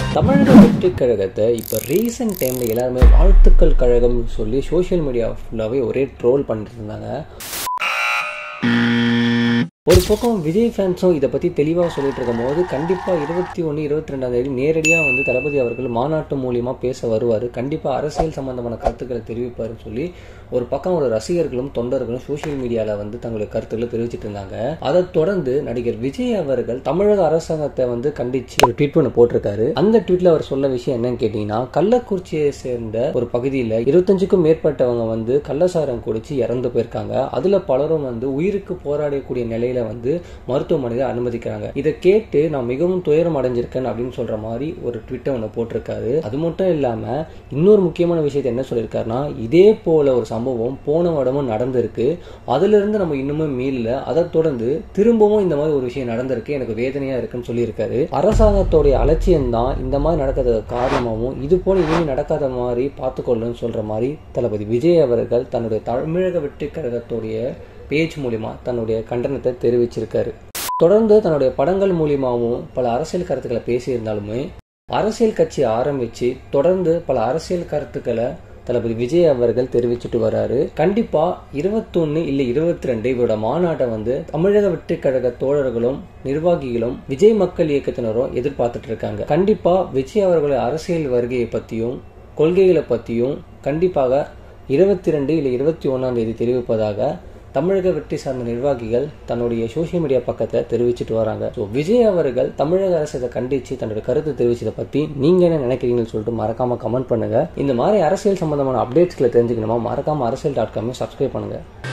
தமிழக வெற்றி கழகத்தை இப்போ ரீசெண்ட் டைமில் எல்லாருமே வாழ்த்துக்கள் கழகம் சொல்லி சோஷியல் மீடியா ஃபுல்லாகவே ஒரே ட்ரோல் பண்ணிட்டு இருந்தாங்க ஒரு பக்கம் விஜய் ஃபேன்ஸும் இதை பற்றி தெளிவாக சொல்லிட்டு இருக்கும்போது கண்டிப்பாக இருபத்தி ஒன்று இருபத்தி ரெண்டாம் தேதி நேரடியாக வந்து தளபதி அவர்கள் மாநாட்டு மூலியமாக பேச வருவார் கண்டிப்பாக அரசியல் சம்பந்தமான கருத்துக்களை தெரிவிப்பாருன்னு சொல்லி ஒரு பக்கம் ஒரு ரசிகர்களும் தொண்டர்களும் சோஷியல் மீடியாவில் வந்து தங்களுடைய கருத்துக்களை தெரிவிச்சிட்டு இருந்தாங்க அதை தொடர்ந்து நடிகர் விஜய் அவர்கள் தமிழக அரசாங்கத்தை வந்து கண்டிச்சு ஒரு ட்வீட் ஒன்று போட்டிருக்காரு அந்த ட்வீட்ல அவர் சொல்ல விஷயம் என்னன்னு கேட்டீங்கன்னா கள்ளக்குறிச்சியை சேர்ந்த ஒரு பகுதியில் இருபத்தஞ்சுக்கும் மேற்பட்டவங்க வந்து கள்ளசாரம் குடிச்சு இறந்து போயிருக்காங்க அதுல பலரும் வந்து உயிருக்கு போராடக்கூடிய நிலையில வந்து மருத்துவமனையில் அனுமதிக்கிறாங்க இதை கேட்டு நான் மிகவும் துயரம் அடைஞ்சிருக்கேன் அப்படின்னு சொல்ற மாதிரி ஒரு ட்விட்டை ஒன்று போட்டிருக்காரு அது மட்டும் இல்லாம இன்னொரு முக்கியமான விஷயத்தை என்ன சொல்லியிருக்காருன்னா இதே போல ஒரு சம்பவம் போன வருடமும் நடந்திருக்கு அதுல இருந்து நம்ம இன்னுமே மீளல அதை தொடர்ந்து திரும்பவும் இந்த மாதிரி ஒரு விஷயம் நடந்திருக்கு எனக்கு வேதனையா இருக்குன்னு சொல்லியிருக்காரு அரசாங்கத்தோடைய அலட்சியம் தான் இந்த மாதிரி நடக்கிறதுக்கு காரணமாகவும் இது போல இனிமே நடக்காத மாதிரி பார்த்துக்கொள்ளுன்னு சொல்ற மாதிரி தளபதி விஜய் அவர்கள் தன்னுடைய தமிழக வெற்றி கழகத்துடைய பேஜ் மூலியமா தன்னுடைய கண்டனத்தை தெரிவிச்சிருக்காரு தொடர்ந்து தன்னுடைய படங்கள் மூலியமாகவும் பல அரசியல் கருத்துக்களை பேசியிருந்தாலுமே அரசியல் கட்சி ஆரம்பிச்சு தொடர்ந்து பல அரசியல் கருத்துக்களை தளபதி விஜய் அவர்கள் தெரிவிச்சுட்டு வராரு கண்டிப்பா இருபத்தொன்னு இல்ல இருபத்தி ரெண்டு இவரோட மாநாட்டை வந்து தமிழக வெற்றி கழக தோழர்களும் நிர்வாகிகளும் விஜய் மக்கள் இயக்கத்தினரும் எதிர்பார்த்துட்டு இருக்காங்க கண்டிப்பா விஜய் அவர்களுடைய அரசியல் வருகையை பத்தியும் கொள்கைகளை பத்தியும் கண்டிப்பாக இருபத்தி ரெண்டு இல்ல இருபத்தி ஒன்னாம் தேதி தெரிவிப்பதாக தமிழக வெற்றி சார்ந்த நிர்வாகிகள் தன்னுடைய சோசியல் மீடியா பக்கத்தை தெரிவிச்சிட்டு வராங்க ஸோ விஜய் அவர்கள் தமிழக அரசை இதை கண்டிச்சு தன்னுடைய கருத்து தெரிவிச்சதை பத்தி நீங்க என்ன நினைக்கிறீங்கன்னு சொல்லிட்டு மறக்காம கமெண்ட் பண்ணுங்க இந்த மாதிரி அரசியல் சம்பந்தமான அப்டேட்ஸ்களை தெரிஞ்சுக்கணுமா மறக்காம அரசியல் டாட் காமே சப்ஸ்கிரைப் பண்ணுங்க